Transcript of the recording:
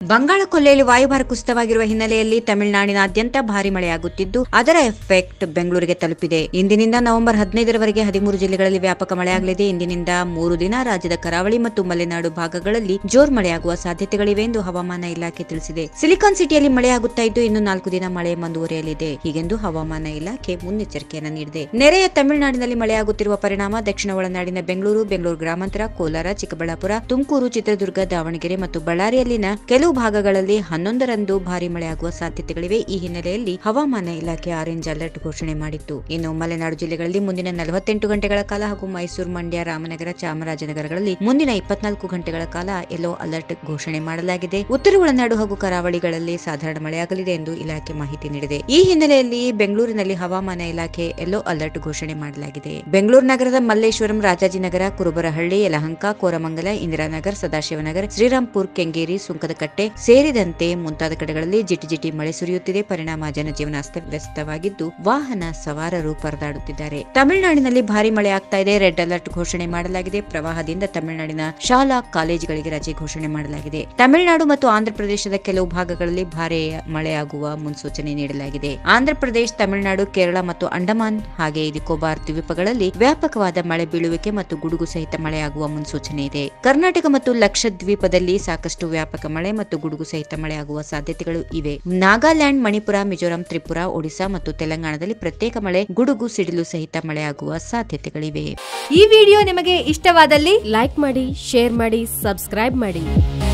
ಬಂಗಾಳ ಕೊಲ್ಲಿಯಲ್ಲಿ ವಾಯುಭಾರ ಕುಸಿತವಾಗಿರುವ ಹಿನ್ನೆಲೆಯಲ್ಲಿ ತಮಿಳುನಾಡಿನಾದ್ಯಂತ ಭಾರಿ ಮಳೆಯಾಗುತ್ತಿದ್ದು ಅದರ ಎಫೆಕ್ಟ್ ಬೆಂಗಳೂರಿಗೆ ತಲುಪಿದೆ ಇಂದಿನಿಂದ ನವೆಂಬರ್ ಹದಿನೈದರವರೆಗೆ ಹದಿಮೂರು ಜಿಲ್ಲೆಗಳಲ್ಲಿ ವ್ಯಾಪಕ ಮಳೆಯಾಗಲಿದೆ ಇಂದಿನಿಂದ ಮೂರು ದಿನ ರಾಜ್ಯದ ಕರಾವಳಿ ಮತ್ತು ಮಲೆನಾಡು ಭಾಗಗಳಲ್ಲಿ ಜೋರ್ ಮಳೆಯಾಗುವ ಸಾಧ್ಯತೆಗಳಿವೆ ಎಂದು ಹವಾಮಾನ ಇಲಾಖೆ ತಿಳಿಸಿದೆ ಸಿಲಿಕಾನ್ ಸಿಟಿಯಲ್ಲಿ ಮಳೆಯಾಗುತ್ತಾ ಇದ್ದು ಇನ್ನು ನಾಲ್ಕು ದಿನ ಮಳೆ ಮುಂದುವರಿಯಲಿದೆ ಹೀಗೆಂದು ಹವಾಮಾನ ಇಲಾಖೆ ಮುನ್ನೆಚ್ಚರಿಕೆಯನ್ನು ನೀಡಿದೆ ನೆರೆಯ ತಮಿಳುನಾಡಿನಲ್ಲಿ ಮಳೆಯಾಗುತ್ತಿರುವ ಪರಿಣಾಮ ದಕ್ಷಿಣ ಒಳನಾಡಿನ ಬೆಂಗಳೂರು ಬೆಂಗಳೂರು ಗ್ರಾಮಾಂತರ ಕೋಲಾರ ಚಿಕ್ಕಬಳ್ಳಾಪುರ ತುಮಕೂರು ಚಿತ್ರದುರ್ಗ ದಾವಣಗೆರೆ ಮತ್ತು ಬಳ್ಳಾರಿಯಲ್ಲಿನ ಕೆಲವು ಭಾಗಗಳಲ್ಲಿ ಹನ್ನೊಂದರಂದು ಭಾರಿ ಮಳೆಯಾಗುವ ಸಾಧ್ಯತೆಗಳಿವೆ ಈ ಹಿನ್ನೆಲೆಯಲ್ಲಿ ಹವಾಮಾನ ಇಲಾಖೆ ಆರೆಂಜ್ ಅಲರ್ಟ್ ಘೋಷಣೆ ಮಾಡಿತ್ತು ಇನ್ನು ಮಲೆನಾಡು ಜಿಲ್ಲೆಗಳಲ್ಲಿ ಮುಂದಿನ ನಲವತ್ತೆಂಟು ಗಂಟೆಗಳ ಕಾಲ ಹಾಗೂ ಮೈಸೂರು ಮಂಡ್ಯ ರಾಮನಗರ ಚಾಮರಾಜನಗರಗಳಲ್ಲಿ ಮುಂದಿನ ಇಪ್ಪತ್ನಾಲ್ಕು ಗಂಟೆಗಳ ಕಾಲ ಯೆಲ್ಲೋ ಅಲರ್ಟ್ ಘೋಷಣೆ ಮಾಡಲಾಗಿದೆ ಉತ್ತರ ಒಳನಾಡು ಹಾಗೂ ಕರಾವಳಿಗಳಲ್ಲಿ ಸಾಧಾರಣ ಮಳೆಯಾಗಲಿದೆ ಎಂದು ಇಲಾಖೆ ಮಾಹಿತಿ ನೀಡಿದೆ ಈ ಹಿನ್ನೆಲೆಯಲ್ಲಿ ಬೆಂಗಳೂರಿನಲ್ಲಿ ಹವಾಮಾನ ಇಲಾಖೆ ಯೆಲ್ಲೋ ಅಲರ್ಟ್ ಘೋಷಣೆ ಮಾಡಲಾಗಿದೆ ಬೆಂಗಳೂರು ನಗರದ ಮಲ್ಲೇಶ್ವರಂ ರಾಜಾಜಿನಗರ ಕುರುಬರಹಳ್ಳಿ ಯಲಹಂಕ ಕೋರಮಂಗಲ ಇಂದಿರಾನಗರ್ ಸದಾಶಿವನಗರ್ ಶ್ರೀರಾಂಪುರ್ ಕೆಂಗೇರಿ ಸುಂಕದಕಟ್ಟೆ ಸೇರಿದಂತೆ ಮುಂತಾದ ಕಡೆಗಳಲ್ಲಿ ಜಿಟಿ ಜಿಟಿ ಮಳೆ ಸುರಿಯುತ್ತಿದೆ ಪರಿಣಾಮ ಜನಜೀವನ ಅಸ್ತವ್ಯಸ್ತವಾಗಿದ್ದು ವಾಹನ ಸವಾರರು ಪರದಾಡುತ್ತಿದ್ದಾರೆ ತಮಿಳುನಾಡಿನಲ್ಲಿ ಭಾರಿ ಮಳೆ ಆಗ್ತಾ ಇದೆ ರೆಡ್ ಅಲರ್ಟ್ ಘೋಷಣೆ ಮಾಡಲಾಗಿದೆ ಪ್ರವಾಹದಿಂದ ತಮಿಳುನಾಡಿನ ಶಾಲಾ ಕಾಲೇಜುಗಳಿಗೆ ರಜೆ ಘೋಷಣೆ ಮಾಡಲಾಗಿದೆ ತಮಿಳುನಾಡು ಮತ್ತು ಆಂಧ್ರಪ್ರದೇಶದ ಕೆಲವು ಭಾಗಗಳಲ್ಲಿ ಭಾರಿ ಮಳೆಯಾಗುವ ಮುನ್ಸೂಚನೆ ನೀಡಲಾಗಿದೆ ಆಂಧ್ರಪ್ರದೇಶ ತಮಿಳುನಾಡು ಕೇರಳ ಮತ್ತು ಅಂಡಮಾನ್ ಹಾಗೆ ನಿಕೋಬಾರ್ ದ್ವೀಪಗಳಲ್ಲಿ ವ್ಯಾಪಕವಾದ ಮಳೆ ಬೀಳುವಿಕೆ ಮತ್ತು ಗುಡುಗು ಸಹಿತ ಮಳೆಯಾಗುವ ಮುನ್ಸೂಚನೆ ಇದೆ ಕರ್ನಾಟಕ ಮತ್ತು ಲಕ್ಷದ್ವೀಪದಲ್ಲಿ ಸಾಕಷ್ಟು ವ್ಯಾಪಕ ಮಳೆ ಮತ್ತು ಗುಡುಗು ಸಹಿತ ಮಳೆಯಾಗುವ ಸಾಧ್ಯತೆಗಳು ಇವೆ ನಾಗಾಲ್ಯಾಂಡ್ ಮಣಿಪುರ ಮಿಜೋರಾಂ ತ್ರಿಪುರಾ ಒಡಿಶಾ ಮತ್ತು ತೆಲಂಗಾಣದಲ್ಲಿ ಪ್ರತ್ಯೇಕ ಮಳೆ ಗುಡುಗು ಸಿಡಿಲು ಸಹಿತ ಮಳೆಯಾಗುವ ಸಾಧ್ಯತೆಗಳಿವೆ ಈ ವಿಡಿಯೋ ನಿಮಗೆ ಇಷ್ಟವಾದಲ್ಲಿ ಲೈಕ್ ಮಾಡಿ ಶೇರ್ ಮಾಡಿ ಸಬ್ಸ್ಕ್ರೈಬ್ ಮಾಡಿ